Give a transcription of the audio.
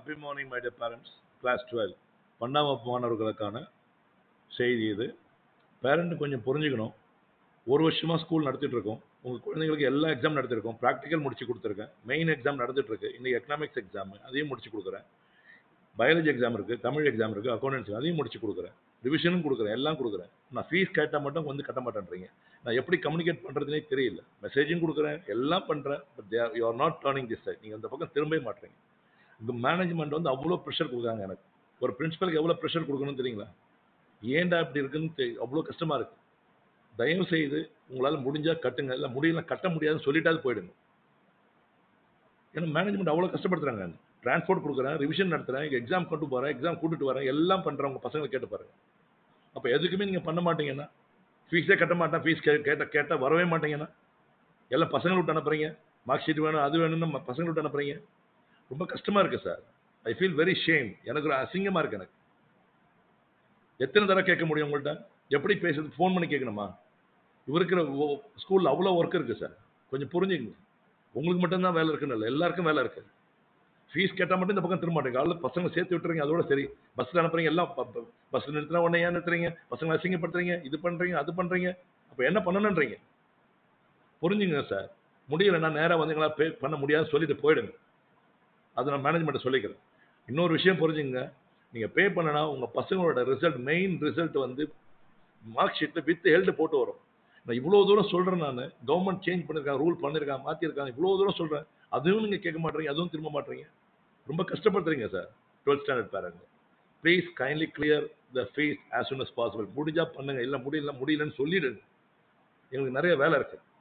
happy morning my dear parents class twelve பன்னெண்டாம் வகுப்பு மாணவர்களுக்கான செய்தி இது பேரண்ட் கொஞ்சம் புரிஞ்சுக்கணும் ஒரு வருஷமாக ஸ்கூல் நடத்திட்டு இருக்கோம் உங்கள் குழந்தைங்களுக்கு எல்லா எக்ஸாம் நடத்திருக்கோம் ப்ராக்டிக்கல் முடிச்சு கொடுத்துருக்கேன் மெயின் எக்ஸாம் நடந்துட்டு இருக்கு இன்னைக்கு எக்கனாமிக்ஸ் எக்ஸாம் அதையும் முடிச்சு கொடுக்குறேன் பயாலஜி எக்ஸாம் இருக்குது தமிழ் எக்ஸாம் இருக்குது அக்கௌண்டன்ஸ் அதையும் முடிச்சு கொடுக்குறேன் ரிவிஷனும் கொடுக்குறேன் எல்லாம் கொடுக்குறேன் நான் ஃபீஸ் கேட்டால் மட்டும் வந்து கட்ட மாட்டேன்றீங்க நான் எப்படி கம்யூனிகேட் பண்ணுறதுனே தெரியல மெசேஜும் கொடுக்குறேன் எல்லாம் பண்ணுறேன் but you are not turning this side நீங்கள் அந்த பக்கம் திரும்பவே மாட்டீங்க இந்த மேனேஜ்மெண்ட் வந்து அவ்வளோ ப்ரெஷர் கொடுக்குறாங்க எனக்கு ஒரு பிரின்சிபலுக்கு எவ்வளோ ப்ரெஷர் கொடுக்கணும்னு தெரியுங்களா ஏன்டா இப்படி இருக்குன்னு தெரி- அவ்வளோ கஷ்டமாக இருக்குது தயவு செய்து உங்களால் முடிஞ்சால் கட்டுங்க இல்லை முடியல கட்ட முடியாதுன்னு சொல்லிட்டாது போயிடுங்க ஏன்னா மேனேஜ்மெண்ட் அவ்வளோ கஷ்டப்படுத்துறாங்க டிரான்ஸ்போர்ட் கொடுக்குறேன் ரிவிஷன் நடத்துறேன் எக்ஸாம் கொண்டு போகிறேன் எக்ஸாம் கூட்டிட்டு வரேன் எல்லாம் பண்ணுறேன் உங்கள் பசங்களை கேட்டு பாருங்க அப்போ எதுக்குமே நீங்கள் பண்ண மாட்டீங்கன்னா ஃபீஸே கட்ட மாட்டேன் ஃபீஸ் கே கேட்ட கேட்டால் வரவே மாட்டீங்கன்னா எல்லாம் பசங்களை விட்டு அனுப்புறீங்க மார்க் ஷீட் வேணும் அது வேணும்னு ம- பசங்களை விட்டு அனுப்புறீங்க ரொம்ப கஷ்டமாக இருக்குது sir I feel very shame எனக்கு ஒரு அசிங்கமாக இருக்குது எனக்கு எத்தனை தடவை கேட்க முடியும் உங்கள்கிட்ட எப்படி பேசுறது ஃபோன் பண்ணி கேட்கணுமா இவருக்கிற ஸ்கூலில் அவ்வளோ ஒர்க் இருக்குது சார் கொஞ்சம் புரிஞ்சுக்கங்க உங்களுக்கு மட்டும்தான் வேலை இருக்குன்னு இல்லை எல்லாருக்கும் வேலை இருக்குது ஃபீஸ் கேட்டால் மட்டும் இந்த பக்கம் திரும்ப மாட்டேங்க காலையில் பசங்க சேர்த்து விட்டுறீங்க அதோட சரி பஸ்ஸில் அனுப்புறீங்க எல்லாம் பஸ் நிறுத்தினா உடனே ஏன் நிறுத்துறீங்க பசங்களை அசிங்கப்படுத்துறீங்க இது பண்ணுறீங்க அது பண்ணுறீங்க அப்போ என்ன பண்ணணுன்றீங்க புரிஞ்சுங்க சார் முடியலைன்னா நேராக வந்தீங்களா பே பண்ண முடியாதுன்னு சொல்லிட்டு போயிடுங்க அது நான் மேனேஜ்மெண்ட்டை சொல்லிக்கிறேன் இன்னொரு விஷயம் புரிஞ்சுங்க நீங்கள் பே பண்ணனா உங்கள் பசங்களோட ரிசல்ட் மெயின் ரிசல்ட் வந்து மார்க் ஷீட்டில் வித் ஹெல்டு போட்டு வரும் நான் இவ்வளோ தூரம் சொல்கிறேன் நான் கவர்மெண்ட் சேஞ்ச் பண்ணியிருக்காங்க ரூல் பண்ணியிருக்காங்க மாற்றிருக்காங்க இவ்வளோ தூரம் சொல்கிறேன் அதுவும் நீங்கள் கேட்க மாட்டீங்க அதுவும் திரும்ப மாட்டீங்க ரொம்ப கஷ்டப்படுத்துறீங்க sir twelfth standard parent please kindly clear the fees as soon as possible முடிஞ்சா பண்ணுங்க இல்லை முடியல முடியலன்னு சொல்லிடுங்க எங்களுக்கு நிறைய வேலை இருக்கு